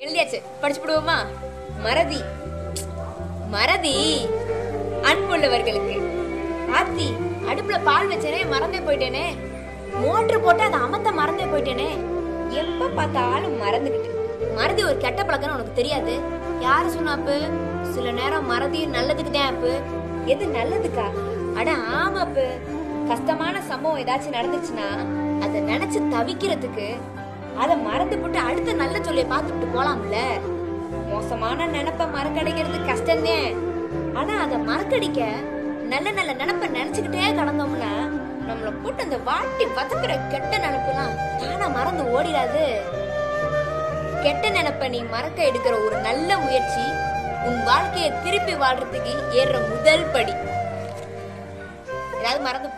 எழுதியாச்சு படிச்சுடுவோமா மறதி மறதி அன்புள்ளவர்களுக்கு ஆத்தி அடுப்புல பால் வச்சேனே மறந்தே போயிட்டேனே மோட்டர் போட்டு அதை அமத்த மறந்தே போயிட்டேனே எப்ப பார்த்தாலும் மறந்துகிட்டு மறதி ஒரு கெட்ட பழக்கம்னு உனக்கு தெரியாது யாரு சொன்னாப்பு சில நேரம் மறதி நல்லதுக்கு தான் ஆப்பு எது நல்லதுக்கா அட ஆமாப்பு கஷ்டமான சம்பவம் ஏதாச்சும் நடந்துச்சுன்னா அதை நினைச்சு தவிக்கிறதுக்கு அதை மறந்து போட்டு அடுத்த நல்ல சொல்லிய பார்த்துட்டு போலாம்ல மோசமான நினைப்ப மறக்கடிக்கிறது கஷ்டம்தான் ஆனா அதை மறக்கடிக்க நல்ல நல்ல நினைப்ப நினைச்சுக்கிட்டே கடந்தோம்னா நம்மள போட்டு அந்த வாட்டி வதக்குற கெட்ட நினைப்பெல்லாம் தானா மறந்து ஓடிடாது கெட்ட நினைப்ப நீ மறக்க எடுக்கிற ஒரு நல்ல முயற்சி உன் வாழ்க்கையை திருப்பி வாழ்றதுக்கு ஏறுற முதல் படி ஏதாவது மறந்து